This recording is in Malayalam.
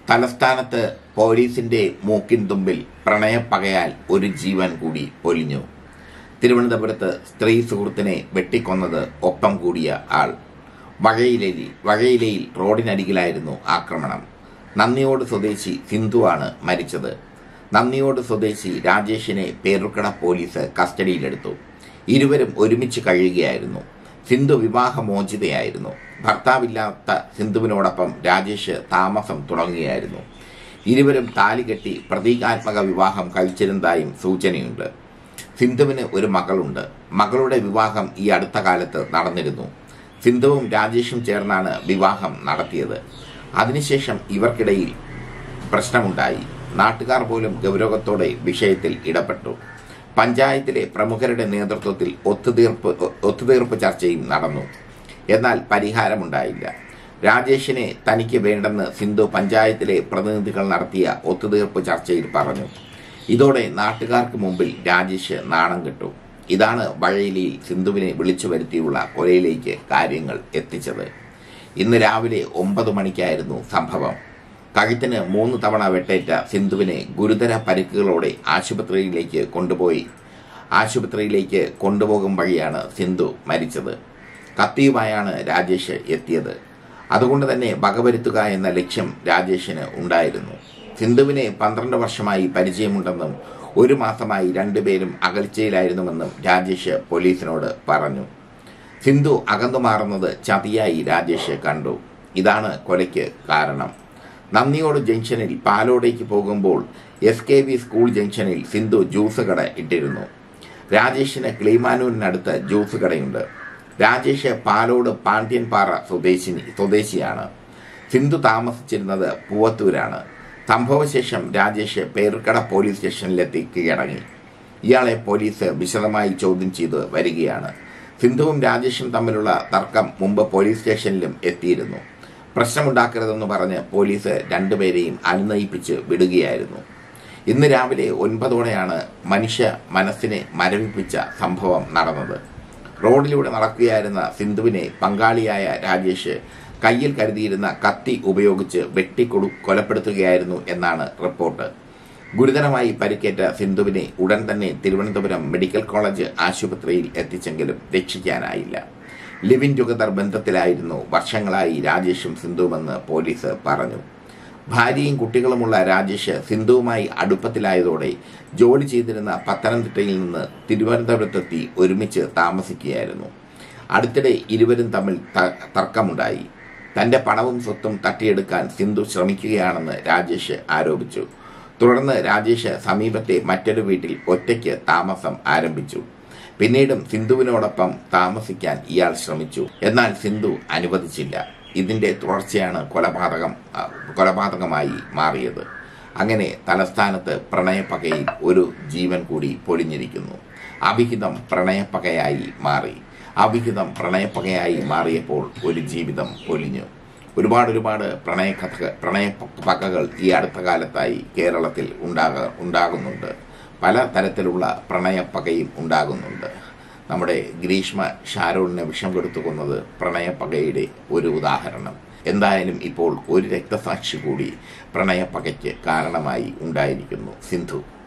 തലസ്ഥാനത്ത് പോലീസിന്റെ മൂക്കിൻ തുമ്പിൽ പ്രണയപ്പകയാൽ ഒരു ജീവൻ കൂടി പൊലിഞ്ഞു തിരുവനന്തപുരത്ത് സ്ത്രീ സുഹൃത്തിനെ വെട്ടിക്കൊന്നത് ഒപ്പം കൂടിയ ആൾ വഴയിലയിൽ വഴയിലയിൽ റോഡിനരികിലായിരുന്നു ആക്രമണം നന്ദിയോട് സ്വദേശി സിന്ധുവാണ് മരിച്ചത് നന്ദിയോട് സ്വദേശി രാജേഷിനെ പേരുക്കട പോലീസ് കസ്റ്റഡിയിലെടുത്തു ഇരുവരും ഒരുമിച്ച് കഴിയുകയായിരുന്നു സിന്ധു വിവാഹമോചിതയായിരുന്നു ഭർത്താവില്ലാത്ത സിന്ധുവിനോടൊപ്പം രാജേഷ് താമസം തുടങ്ങുകയായിരുന്നു ഇരുവരും താലി കെട്ടി പ്രതീകാത്മക വിവാഹം കഴിച്ചിരുന്നതായും സൂചനയുണ്ട് സിന്ധുവിന് ഒരു മകളുണ്ട് മകളുടെ വിവാഹം ഈ അടുത്ത കാലത്ത് നടന്നിരുന്നു സിന്ധുവും രാജേഷും ചേർന്നാണ് വിവാഹം നടത്തിയത് അതിനുശേഷം ഇവർക്കിടയിൽ പ്രശ്നമുണ്ടായി നാട്ടുകാർ പോലും ഗൗരവത്തോടെ വിഷയത്തിൽ ഇടപെട്ടു പഞ്ചായത്തിലെ പ്രമുഖരുടെ നേതൃത്വത്തിൽ ഒത്തുതീർപ്പ് ഒത്തുതീർപ്പ് ചർച്ചയും നടന്നു എന്നാൽ പരിഹാരമുണ്ടായില്ല രാജേഷിനെ തനിക്ക് വേണ്ടെന്ന് സിന്ധു പഞ്ചായത്തിലെ പ്രതിനിധികൾ നടത്തിയ ഒത്തുതീർപ്പ് ചർച്ചയിൽ പറഞ്ഞു ഇതോടെ നാട്ടുകാർക്ക് മുമ്പിൽ രാജേഷ് നാണം കെട്ടു ഇതാണ് വഴയിലിയിൽ സിന്ധുവിനെ വിളിച്ചു വരുത്തിയുള്ള കൊലയിലേക്ക് കാര്യങ്ങൾ എത്തിച്ചത് ഇന്ന് രാവിലെ ഒമ്പത് മണിക്കായിരുന്നു സംഭവം കഴുത്തിന് മൂന്ന് തവണ വെട്ടേറ്റ സിന്ധുവിനെ ഗുരുതര പരിക്കുകളോടെ ആശുപത്രിയിലേക്ക് കൊണ്ടുപോയി ആശുപത്രിയിലേക്ക് കൊണ്ടുപോകും വഴിയാണ് സിന്ധു മരിച്ചത് കത്തിയുമായാണ് രാജേഷ് എത്തിയത് അതുകൊണ്ട് തന്നെ വകവരുത്തുക എന്ന ലക്ഷ്യം രാജേഷിന് ഉണ്ടായിരുന്നു സിന്ധുവിനെ പന്ത്രണ്ട് വർഷമായി പരിചയമുണ്ടെന്നും ഒരു മാസമായി രണ്ടുപേരും അകൽച്ചയിലായിരുന്നുവെന്നും രാജേഷ് പോലീസിനോട് പറഞ്ഞു സിന്ധു അകന്നു മാറുന്നത് ചതിയായി രാജേഷ് കണ്ടു ഇതാണ് കൊലയ്ക്ക് കാരണം നന്ദിയോട് ജംഗ്ഷനിൽ പാലോടേക്ക് പോകുമ്പോൾ എസ് കെ വി സ്കൂൾ ജംഗ്ഷനിൽ സിന്ധു ജ്യൂസ് കട ഇട്ടിരുന്നു രാജേഷിന് കിളിമാനൂരിനടുത്ത് ജ്യൂസ് കടയുണ്ട് രാജേഷ് പാലോട് പാണ്ഡ്യൻപാറ സ്വദേശിനി സ്വദേശിയാണ് സിന്ധു താമസിച്ചിരുന്നത് പൂവത്തൂരാണ് സംഭവശേഷം രാജേഷ് പേരുക്കട പോലീസ് സ്റ്റേഷനിലെത്തി കീഴടങ്ങി ഇയാളെ പോലീസ് വിശദമായി ചോദ്യം ചെയ്ത് വരികയാണ് സിന്ധുവും രാജേഷും തമ്മിലുള്ള തർക്കം മുമ്പ് പോലീസ് സ്റ്റേഷനിലും എത്തിയിരുന്നു പ്രശ്നമുണ്ടാക്കരുതെന്ന് പറഞ്ഞ് പോലീസ് രണ്ടുപേരെയും അനുനയിപ്പിച്ച് വിടുകയായിരുന്നു ഇന്ന് രാവിലെ ഒൻപതോടെയാണ് മനുഷ്യ മനസ്സിനെ മരവിപ്പിച്ച സംഭവം നടന്നത് റോഡിലൂടെ നടക്കുകയായിരുന്ന സിന്ധുവിനെ പങ്കാളിയായ രാജേഷ് കയ്യിൽ കരുതിയിരുന്ന കത്തി ഉപയോഗിച്ച് വെട്ടിക്കൊടു കൊലപ്പെടുത്തുകയായിരുന്നു എന്നാണ് റിപ്പോർട്ട് ഗുരുതരമായി പരിക്കേറ്റ സിന്ധുവിനെ ഉടൻ തന്നെ തിരുവനന്തപുരം മെഡിക്കൽ കോളേജ് ആശുപത്രിയിൽ എത്തിച്ചെങ്കിലും രക്ഷിക്കാനായില്ല ലിവിൻ ടുഗദർ ബന്ധത്തിലായിരുന്നു വർഷങ്ങളായി രാജേഷും സിന്ധുവുമെന്ന് പോലീസ് പറഞ്ഞു ഭാര്യയും കുട്ടികളുമുള്ള രാജേഷ് സിന്ധുവുമായി അടുപ്പത്തിലായതോടെ ജോലി ചെയ്തിരുന്ന പത്തനംതിട്ടയിൽ നിന്ന് തിരുവനന്തപുരത്തെത്തി ഒരുമിച്ച് താമസിക്കുകയായിരുന്നു അടുത്തിടെ ഇരുവരും തമ്മിൽ തർക്കമുണ്ടായി തന്റെ പണവും സ്വത്തും തട്ടിയെടുക്കാൻ സിന്ധു ശ്രമിക്കുകയാണെന്ന് രാജേഷ് ആരോപിച്ചു തുടർന്ന് രാജേഷ് സമീപത്തെ മറ്റൊരു വീട്ടിൽ ഒറ്റയ്ക്ക് താമസം ആരംഭിച്ചു പിന്നീടും സിന്ധുവിനോടൊപ്പം താമസിക്കാൻ ഇയാൾ ശ്രമിച്ചു എന്നാൽ സിന്ധു അനുവദിച്ചില്ല ഇതിന്റെ തുടർച്ചയാണ് കൊലപാതകം കൊലപാതകമായി മാറിയത് അങ്ങനെ തലസ്ഥാനത്ത് പ്രണയപ്പകയിൽ ഒരു ജീവൻ കൂടി പൊലിഞ്ഞിരിക്കുന്നു അവിഹിതം പ്രണയപ്പകയായി മാറി അവിഹിതം പ്രണയപ്പകയായി മാറിയപ്പോൾ ഒരു ജീവിതം പൊലിഞ്ഞു ഒരുപാട് ഒരുപാട് പ്രണയ കഥ പ്രണയ പകകൾ ഈ അടുത്ത കാലത്തായി കേരളത്തിൽ ഉണ്ടാക ഉണ്ടാകുന്നുണ്ട് പല തരത്തിലുള്ള പ്രണയപ്പകയും ഉണ്ടാകുന്നുണ്ട് നമ്മുടെ ഗ്രീഷ്മ ഷാരോണിനെ വിഷം കൊടുത്തു കൊന്നത് പ്രണയപ്പകയുടെ ഒരു ഉദാഹരണം എന്തായാലും ഇപ്പോൾ ഒരു രക്തസാക്ഷി കൂടി പ്രണയപ്പകയ്ക്ക് കാരണമായി ഉണ്ടായിരിക്കുന്നു സിന്ധു